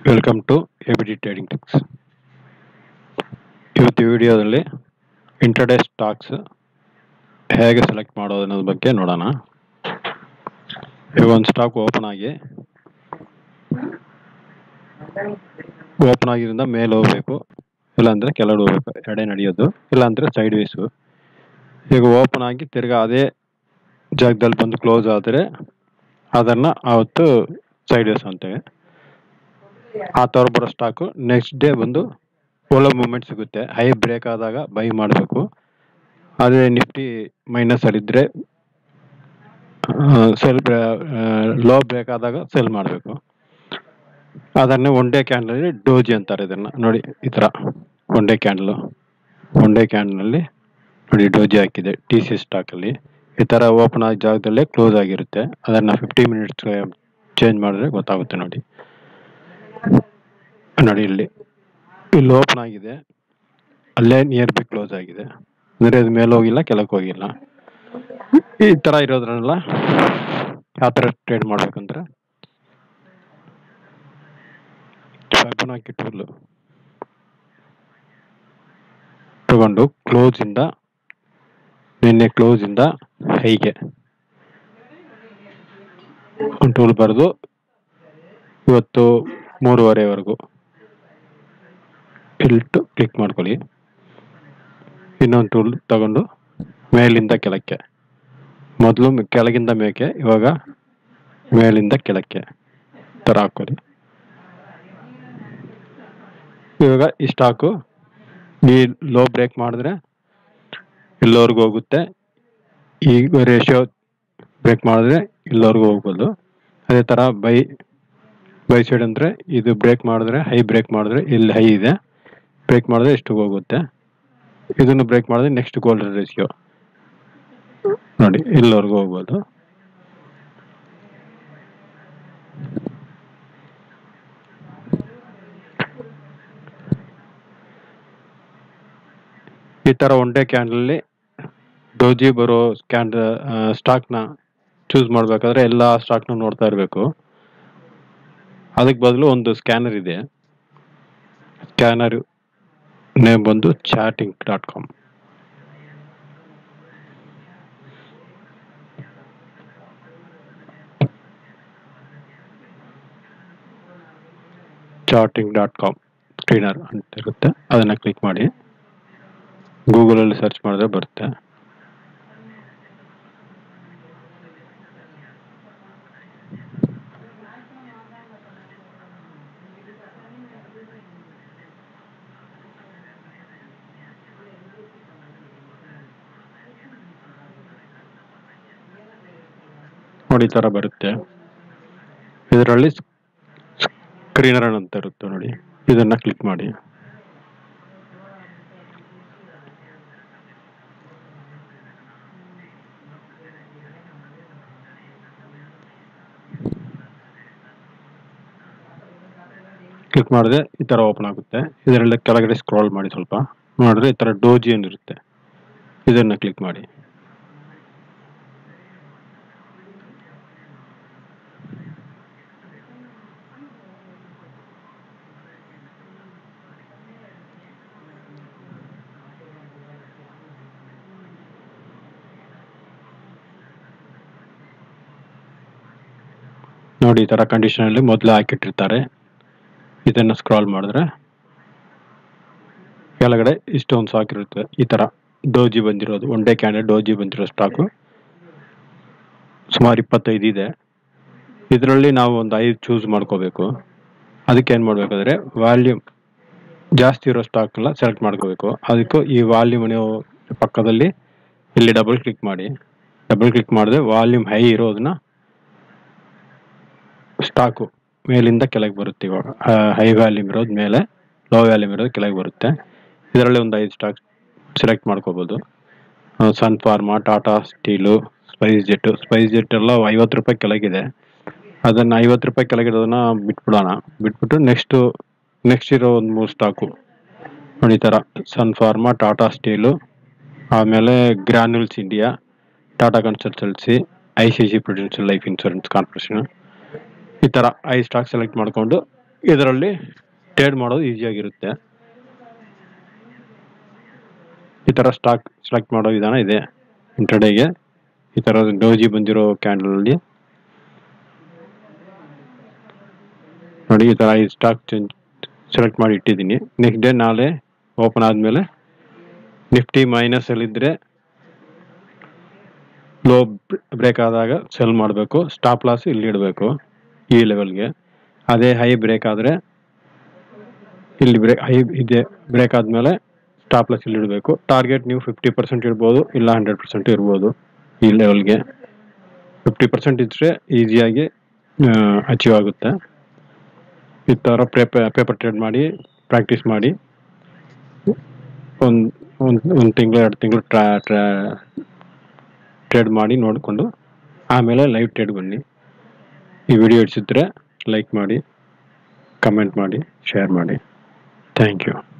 welcome to A B D trading tips ಇವತ್ತು ಈ ವಿಡಿಯೋದಲ್ಲಿ ಇಂಟರ್ಡೇ ಸ್ಟಾಕ್ಸ್ ಹೇಗೆ ಸೆಲೆಕ್ಟ್ ಮಾಡೋದು ಅನ್ನೋದ್ರ ಬಗ್ಗೆ ನೋಡೋಣ ಈಗ ಒಂದು ಸ್ಟಾಕ್ ಓಪನ್ ಆಗಿ ಓಪನ್ ಆಗಿರಿಂದ ಮೇಲೆ ಹೋಗಬೇಕು ಇಲ್ಲಾಂದರೆ ಕೆಳಗಡೆ ಹೋಗ್ಬೇಕು ಎಡೆ ನಡೆಯೋದು ಇಲ್ಲಾಂದರೆ ಸೈಡ್ ವೇಸು ಈಗ ಓಪನ್ ಆಗಿ ತಿರ್ಗಾ ಅದೇ ಜಾಗದಲ್ಲಿ ಬಂದು ಕ್ಲೋಸ್ ಆದರೆ ಅದನ್ನು ಆವತ್ತು ಸೈಡ್ ವೇಸ್ ಅಂತೇವೆ ಆ ಥರ ಬರೋ ಸ್ಟಾಕು ನೆಕ್ಸ್ಟ್ ಡೇ ಬಂದು ಒಳ್ಳೆ ಮೂಮೆಂಟ್ ಸಿಗುತ್ತೆ ಹೈ ಬ್ರೇಕ್ ಆದಾಗ ಬೈ ಮಾಡಬೇಕು ಅದೇ ನಿಫ್ಟಿ ಮೈನಸಲ್ಲಿದ್ದರೆ ಸೆಲ್ ಲೋ ಬ್ರೇಕ್ ಆದಾಗ ಸೆಲ್ ಮಾಡಬೇಕು ಅದನ್ನೇ ಒನ್ ಡೇ ಕ್ಯಾಂಡಲಲ್ಲಿ ಡೋಜಿ ಅಂತಾರೆ ಇದನ್ನು ನೋಡಿ ಈ ಥರ one day candle one day ಕ್ಯಾಂಡಲಲ್ಲಿ ನೋಡಿ ಡೋಜಿ ಹಾಕಿದೆ ಟಿ ಸಿ ಸ್ಟಾಕಲ್ಲಿ ಈ ಥರ ಓಪನ್ ಆದ ಜಾಗದಲ್ಲೇ ಕ್ಲೋಸ್ ಆಗಿರುತ್ತೆ ಅದನ್ನು ಫಿಫ್ಟಿ ಮಿನಿಟ್ಸ್ ಚೇಂಜ್ ಮಾಡಿದ್ರೆ ಗೊತ್ತಾಗುತ್ತೆ ನೋಡಿ ನೋಡಿ ಇಲ್ಲಿ ಇಲ್ಲಿ ಓಪನ್ ಆಗಿದೆ ಅಲ್ಲೇ ನಿಯರ್ ಬಿ ಕ್ಲೋಸ್ ಆಗಿದೆ ಅಂದರೆ ಅದು ಮೇಲೆ ಹೋಗಿಲ್ಲ ಕೆಳಕ್ಕೆ ಹೋಗಿಲ್ಲ ಈ ಥರ ಇರೋದ್ರನ್ನೆಲ್ಲ ಯಾವ ಥರ ಟ್ರೇಡ್ ಮಾಡ್ಬೇಕಂದ್ರೆ ಫೈಬನಾಕಿ ಟೂಲು ತಗೊಂಡು ಕ್ಲೋಸಿಂದ ನಿನ್ನೆ ಕ್ಲೋಸಿಂದ ಹೈಗೆ ಒಂದು ಟೂಲ್ ಬರೆದು ಇವತ್ತು ಮೂರುವರೆವರೆಗೂ ಇಲ್ಟು ಕ್ಲಿಕ್ ಮಾಡ್ಕೊಳ್ಳಿ ಇನ್ನೊಂದು ಟೂಲ್ ತಗೊಂಡು ಮೇಲಿಂದ ಕೆಳಕ್ಕೆ ಮೊದಲು ಕೆಳಗಿಂದ ಮೇಕೆ ಇವಾಗ ಮೇಲಿಂದ ಕೆಳಕ್ಕೆ ಥರ ಹಾಕೊಳ್ಳಿ ಇವಾಗ ಈ ಸ್ಟಾಕು ಈ ಲೋ ಬ್ರೇಕ್ ಮಾಡಿದ್ರೆ ಇಲ್ಲೋರ್ಗು ಹೋಗುತ್ತೆ ಈ ರೇಷಿಯೋ ಬ್ರೇಕ್ ಮಾಡಿದ್ರೆ ಇಲ್ಲೋರ್ಗು ಹೋಗ್ಬೋದು ಅದೇ ಥರ ಬೈ ಬೈ ಸೈಡ್ ಅಂದರೆ ಇದು ಬ್ರೇಕ್ ಮಾಡಿದ್ರೆ ಹೈ ಬ್ರೇಕ್ ಮಾಡಿದ್ರೆ ಇಲ್ಲಿ ಹೈ ಇದೆ ಬ್ರೇಕ್ ಮಾಡಿದ್ರೆ ಇಷ್ಟು ಹೋಗುತ್ತೆ ಇದನ್ನು ಬ್ರೇಕ್ ಮಾಡಿದ್ರೆ ನೆಕ್ಸ್ಟ್ ಗೋಲ್ಡನ್ ರೇಷಿಯೋ ನೋಡಿ ಇಲ್ಲಿವರೆಗೂ ಹೋಗ್ಬೋದು ಈ ಥರ ಒನ್ ಡೇ ಕ್ಯಾಂಡಲಲ್ಲಿ ಡೋಜಿ ಬರೋ ಕ್ಯಾಂಡ್ ಸ್ಟಾಕ್ನ ಚೂಸ್ ಮಾಡಬೇಕಾದ್ರೆ ಎಲ್ಲ ಸ್ಟಾಕ್ನ ನೋಡ್ತಾ ಇರಬೇಕು ಅದಕ್ಕೆ ಬದಲು ಒಂದು ಸ್ಕ್ಯಾನರ್ ಇದೆ ಸ್ಕ್ಯಾನರ್ ನೇಮ್ ಬಂದು Chartink dot com Chartink dot com screener ಅಂತ ಇರುತ್ತೆ ಅದನ್ನು ಕ್ಲಿಕ್ ಮಾಡಿ ಗೂಗಲಲ್ಲಿ ಸರ್ಚ್ ಮಾಡಿದ್ರೆ ಬರುತ್ತೆ ನೋಡಿ ಈ ಥರ ಬರುತ್ತೆ ಇದರಲ್ಲಿ ಸ್ಕ್ರೀನರ್ ಅಂತ ಇರುತ್ತೆ ನೋಡಿ ಇದನ್ನು ಕ್ಲಿಕ್ ಮಾಡಿ ಕ್ಲಿಕ್ ಮಾಡಿದ್ರೆ ಈ ಥರ ಓಪನ್ ಆಗುತ್ತೆ ಇದರಲ್ಲಿ ಕೆಳಗಡೆ ಸ್ಕ್ರಾಲ್ ಮಾಡಿ ಸ್ವಲ್ಪ ಮಾಡಿದ್ರೆ ಈ ಥರ ಡೋಜಿ ಏನಿರುತ್ತೆ ಇದನ್ನು ಕ್ಲಿಕ್ ಮಾಡಿ ನೋಡಿ ಈ ಥರ ಕಂಡೀಷನಲ್ಲಿ ಮೊದಲು ಹಾಕಿಟ್ಟಿರ್ತಾರೆ ಇದನ್ನು ಸ್ಕ್ರಾಲ್ ಮಾಡಿದ್ರೆ ಕೆಳಗಡೆ ಇಷ್ಟೊಂದು ಸಾಕಿರುತ್ತೆ ಈ ಥರ ಡೋಜಿ ಬಂದಿರೋದು ಒನ್ ಡೇ ಕ್ಯಾಂಡಲ್ ಡೋಜಿ ಬಂದಿರೋ ಸ್ಟಾಕು ಸುಮಾರು ಇಪ್ಪತ್ತೈದು ಇದೆ ಇದರಲ್ಲಿ ನಾವು ಒಂದು ಐದು ಚೂಸ್ ಮಾಡ್ಕೋಬೇಕು ಅದಕ್ಕೆ ಏನು ಮಾಡಬೇಕಾದ್ರೆ ವಾಲ್ಯೂಮ್ ಜಾಸ್ತಿ ಇರೋ ಸ್ಟಾಕ್ನ ಸೆಲೆಕ್ಟ್ ಮಾಡ್ಕೋಬೇಕು ಅದಕ್ಕೂ ಈ ವಾಲ್ಯೂಮ್ ನೀವು ಪಕ್ಕದಲ್ಲಿ ಇಲ್ಲಿ ಡಬಲ್ ಕ್ಲಿಕ್ ಮಾಡಿ ಡಬಲ್ ಕ್ಲಿಕ್ ಮಾಡಿದ್ರೆ ವಾಲ್ಯೂಮ್ ಹೈ ಇರೋದನ್ನ ಸ್ಟಾಕು ಮೇಲಿಂದ ಕೆಳಗೆ ಬರುತ್ತೆ ಇವಾಗ ಹೈ ವ್ಯಾಲ್ಯೂಮ್ ಇರೋದು ಮೇಲೆ ಲೋ ವ್ಯಾಲ್ಯೂಮ್ ಇರೋದು ಕೆಳಗೆ ಬರುತ್ತೆ ಇದರಲ್ಲಿ ಒಂದು ಐದು ಸ್ಟಾಕ್ ಸೆಲೆಕ್ಟ್ ಮಾಡ್ಕೋಬೋದು ಸನ್ ಫಾರ್ಮಾ ಟಾಟಾ ಸ್ಟೀಲು ಸ್ಪೈಸ್ ಜೆಟ್ಟು ಸ್ಪೈಸ್ ಜೆಟ್ ಎಲ್ಲ ಐವತ್ತು ರೂಪಾಯಿ ಕೆಳಗಿದೆ ಅದನ್ನು ಐವತ್ತು ರೂಪಾಯಿ ಕೆಳಗಿರೋದನ್ನ ಬಿಟ್ಬಿಡೋಣ ಬಿಟ್ಬಿಟ್ಟು ನೆಕ್ಸ್ಟು ನೆಕ್ಸ್ಟ್ ಇರೋ ಒಂದು ಮೂರು ಸ್ಟಾಕು ನೋಡಿ ಈ ಥರ ಸನ್ ಫಾರ್ಮಾ ಟಾಟಾ ಸ್ಟೀಲು ಆಮೇಲೆ ಗ್ರ್ಯಾನ್ಯೂಲ್ಸ್ ಇಂಡಿಯಾ ಟಾಟಾ ಕನ್ಸಲ್ಟೆನ್ಸಿ ಐ ಸಿ ಸಿ ಪ್ರುಡೆನ್ಷಿಯಲ್ ಲೈಫ್ ಇನ್ಶೂರೆನ್ಸ್ ಕಾರ್ಪೊರೇಷನ್ ಈ ಥರ ಐದು ಸ್ಟಾಕ್ ಸೆಲೆಕ್ಟ್ ಮಾಡಿಕೊಂಡು ಇದರಲ್ಲಿ ಟ್ರೇಡ್ ಮಾಡೋದು ಈಸಿಯಾಗಿರುತ್ತೆ ಈ ಥರ ಸ್ಟಾಕ್ ಸೆಲೆಕ್ಟ್ ಮಾಡೋ ವಿಧಾನ ಇದೆ ಇಂಟರ್ಡೇಗೆ ಈ ಥರ ಡೋಜಿ ಬಂದಿರೋ ಕ್ಯಾಂಡಲಲ್ಲಿ ನೋಡಿ ಈ ಥರ ಈ ಸ್ಟಾಕ್ ಚೇಂಜ್ ಸೆಲೆಕ್ಟ್ ಮಾಡಿ ಇಟ್ಟಿದ್ದೀನಿ ನೆಕ್ಸ್ಟ್ ಡೇ ನಾಳೆ ಓಪನ್ ಆದಮೇಲೆ ನಿಫ್ಟಿ ಮೈನಸಲ್ಲಿದ್ದರೆ ಲೋ ಬ್ರೇಕ್ ಆದಾಗ ಸೆಲ್ ಮಾಡಬೇಕು ಸ್ಟಾಪ್ ಲಾಸ್ ಇಲ್ಲಿ ಇಡಬೇಕು ಈ ಲೆವೆಲ್ಗೆ ಅದೇ ಹೈ ಬ್ರೇಕ್ ಆದರೆ ಇಲ್ಲಿ ಬ್ರೇಕ್ ಹೈ ಇದೆ ಬ್ರೇಕ್ ಆದಮೇಲೆ ಸ್ಟಾಪ್ ಲಾಸ್ ಇಲ್ಲಿ ಇಡಬೇಕು ಟಾರ್ಗೆಟ್ ನೀವು ಫಿಫ್ಟಿ ಪರ್ಸೆಂಟ್ ಇಡ್ಬೋದು ಇಲ್ಲ ಹಂಡ್ರೆಡ್ ಪರ್ಸೆಂಟ್ ಇರ್ಬೋದು ಈ ಲೆವೆಲ್ಗೆ ಫಿಫ್ಟಿ ಪರ್ಸೆಂಟ್ ಇದ್ದರೆ ಈಸಿಯಾಗಿ ಅಚೀವ್ ಆಗುತ್ತೆ ಈ ಥರ ಪೇಪರ್ ಪೇಪರ್ ಟ್ರೇಡ್ ಮಾಡಿ ಪ್ರಾಕ್ಟೀಸ್ ಮಾಡಿ ಒಂದು ಒಂದು ಒಂದು ತಿಂಗಳು ಎರಡು ತಿಂಗಳು ಟ್ರಾ ಟ್ರಾ ಟ್ರೇಡ್ ಮಾಡಿ ನೋಡಿಕೊಂಡು ಆಮೇಲೆ ಲೈವ್ ಟ್ರೇಡ್ ಬನ್ನಿ ಈ ವಿಡಿಯೋ ಇಡಿಸಿದ್ರೆ ಲೈಕ್ ಮಾಡಿ ಕಮೆಂಟ್ ಮಾಡಿ ಶೇರ್ ಮಾಡಿ ಥ್ಯಾಂಕ್ ಯು